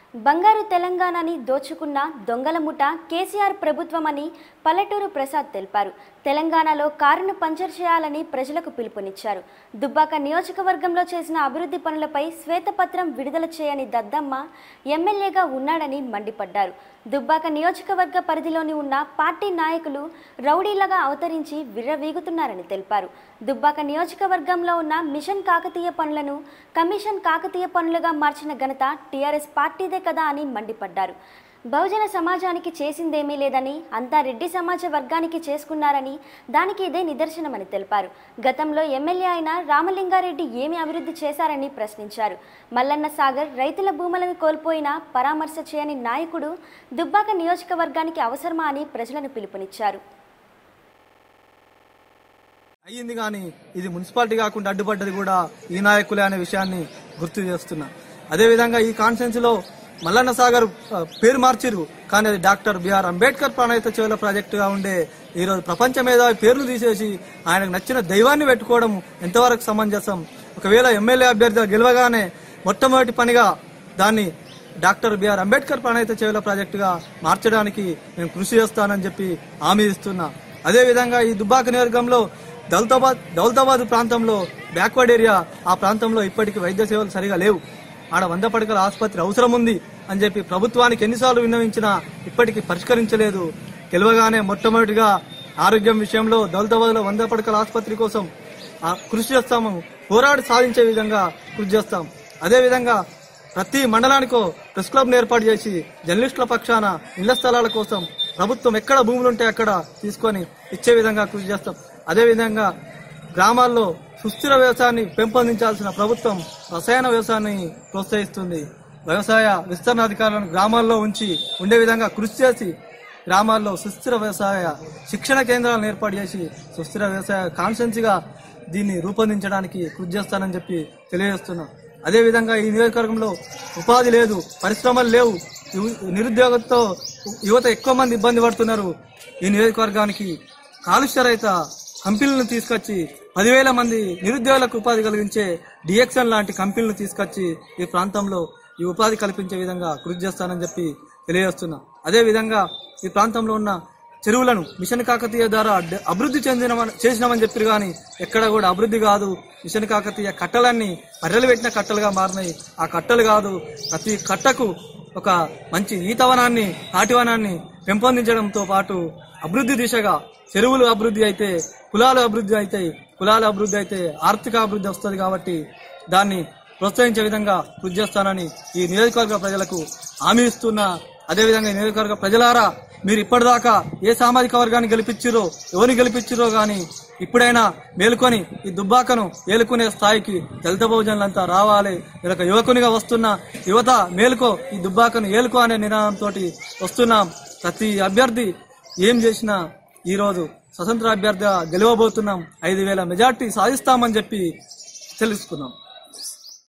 బంగారు తెలంగాణని దోచుకున్న దొంగల ముఠ కేసీఆర్ ప్రభుత్వమని పల్లెటూరు ప్రసాద్ తెలిపారు తెలంగాణలో కారును పంచర్ చేయాలని ప్రజలకు పిలుపునిచ్చారు దుబ్బాక నియోజకవర్గంలో చేసిన అభివృద్ధి పనులపై శ్వేతపత్రం విడుదల చేయని దద్దమ్మ ఎమ్మెల్యేగా ఉన్నాడని మండిపడ్డారు దుబ్బాక నియోజకవర్గ పరిధిలోని ఉన్న పార్టీ నాయకులు రౌడీలాగా అవతరించి విర్రవీగుతున్నారని తెలిపారు దుబ్బాక నియోజకవర్గంలో ఉన్న మిషన్ కాకతీయ పనులను కమిషన్ కాకతీయ పనులుగా మార్చిన ఘనత టీఆర్ఎస్ పార్టీదే కదా అని మండిపడ్డారు బహుజన సమాజానికి చేసిందేమీ లేదని అంతా రెడ్డి సమాజ వర్గానికి చేసుకున్నారని దానికి ఇదే నిదర్శనమని తెలిపారు గతంలో ఎమ్మెల్యే అయిన రామలింగారెడ్డి ఏమి అభివృద్ధి చేశారని ప్రశ్నించారు మల్లన్న సాగర్ రైతుల భూములను కోల్పోయినా పరామర్శ చేయని నాయకుడు దుబ్బాక నియోజకవర్గానికి అవసరమా అని ప్రజలను పిలుపునిచ్చారు అయ్యింది కానీ ఇది మున్సిపాలిటీ కాకుండా అడ్డుపడ్డది కూడా ఈ నాయకులే అనే విషయాన్ని గుర్తు చేస్తున్నా అదేవిధంగా ఈ కాన్ఫరెన్స్ లో మల్లన్న సాగర్ ఆ, పేరు మార్చిరు కానీ అది డాక్టర్ బిఆర్ అంబేద్కర్ ప్రణాళిత చెవుల ప్రాజెక్టుగా ఉండే ఈ రోజు ప్రపంచ మేధావి పేర్లు తీసేసి ఆయనకు నచ్చిన దైవాన్ని పెట్టుకోవడం ఎంతవరకు సమంజసం ఒకవేళ ఎమ్మెల్యే అభ్యర్థిగా గెలవగానే మొట్టమొదటి పనిగా దాన్ని డాక్టర్ బిఆర్ అంబేద్కర్ ప్రణాళిత చెవుల ప్రాజెక్టుగా మార్చడానికి నేను కృషి చేస్తానని చెప్పి హామీ ఇస్తున్నా అదేవిధంగా ఈ దుబ్బాక నియోజకంలో దౌలతాబాద్ దౌలతాబాద్ ప్రాంతంలో బ్యాక్వర్డ్ ఏరియా ఆ ప్రాంతంలో ఇప్పటికీ వైద్య సేవలు సరిగా లేవు ఆడ వంద పడకల ఆసుపత్రి అవసరం ఉంది అని చెప్పి ప్రభుత్వానికి ఎన్నిసార్లు విన్నవించినా ఇప్పటికీ పరిష్కరించలేదు గెలవగానే మొట్టమొదటిగా ఆరోగ్యం విషయంలో దౌలతాబాద్ లో వంద పడకల ఆసుపత్రి కోసం ఆ కృషి చేస్తాము పోరాడి సాధించే విధంగా కృషి చేస్తాం అదే విధంగా ప్రతి మండలానికో ప్రెస్ క్లబ్ ఏర్పాటు చేసి జర్నలిస్టుల పక్షాన ఇళ్ల స్థలాల కోసం ప్రభుత్వం ఎక్కడ భూములు ఉంటే అక్కడ తీసుకొని ఇచ్చే విధంగా కృషి చేస్తాం అదే విధంగా గ్రామాల్లో సుస్థిర వ్యవసాయాన్ని పెంపొందించాల్సిన ప్రభుత్వం రసాయన వ్యవసాయాన్ని ప్రోత్సహిస్తుంది వ్యవసాయ విస్తరణ అధికారులను గ్రామాల్లో ఉంచి ఉండే విధంగా కృషి చేసి గ్రామాల్లో సుస్థిర వ్యవసాయ శిక్షణ కేంద్రాలను ఏర్పాటు చేసి సుస్థిర వ్యవసాయ కాన్స్టెన్సీగా దీన్ని రూపొందించడానికి కృషి చేస్తానని చెప్పి తెలియజేస్తున్నా అదే విధంగా ఈ నియోజకవర్గంలో ఉపాధి లేదు పరిశ్రమలు లేవు యు- నిరుద్యోగంతో యువత ఎక్కువ మంది ఇబ్బంది పడుతున్నారు ఈ నియోజకవర్గానికి కాలుష్య రహిత కంపెనీలను తీసుకొచ్చి పదివేల మంది నిరుద్యోగులకు ఉపాధి కలిగించే డిఎక్సన్ లాంటి కంపెనీలను తీసుకొచ్చి ఈ ప్రాంతంలో ఈ ఉపాధి కల్పించే విధంగా కృషి చేస్తానని చెప్పి తెలియజేస్తున్నా అదే విధంగా ఈ ప్రాంతంలో ఉన్న చెరువులను మిషన్ కాకతీయ ద్వారా డ- అభివృద్ధి చెందిన చేసినామని చెప్పారు కానీ ఎక్కడ కూడా అభివృద్ధి కాదు మిషన్ కాకతీయ కట్టలన్నీ పర్రెలు పెట్టిన కట్టలుగా మారినాయి ఆ కట్టలు కాదు ప్రతి కట్టకు ఒక మంచి ఈతవనాన్ని తాటివనాన్ని పెంపొందించడంతో పాటు అభివృద్ధి దిశగా చెరువులు అభివృద్ధి అయితే కులాలు అభివృద్ధి అవుతాయి కులాల అభివృద్ధి అయితే ఆర్థిక అభివృద్ధి వస్తుంది కాబట్టి దాన్ని ప్రోత్సహించే విధంగా కృషి చేస్తానని ఈ నియోజకవర్గ ప్రజలకు హామీ ఇస్తున్నా అదేవిధంగా ఈ నియోజకవర్గ ప్రజలారా మీరు ఇప్పటిదాకా ఏ సామాజిక వర్గాన్ని గెలిపించిరో ఎవరిని గెలిపించిరో గాని ఇప్పుడైనా మేలుకొని ఈ దుబ్బాకను ఏలుకునే స్థాయికి దళిత బహుజనులంతా రావాలి నేను ఒక యువకునిగా వస్తున్నా యువత మేలుకో ఈ దుబ్బాకను ఏలుకో అనే నినాదంతో వస్తున్నాం ప్రతి అభ్యర్థి ఏం చేసినా ఈ రోజు స్వతంత్ర అభ్యర్థిగా గెలవబోతున్నాం ఐదు వేల మెజార్టీ సాధిస్తామని చెప్పి తెలుసుకున్నాం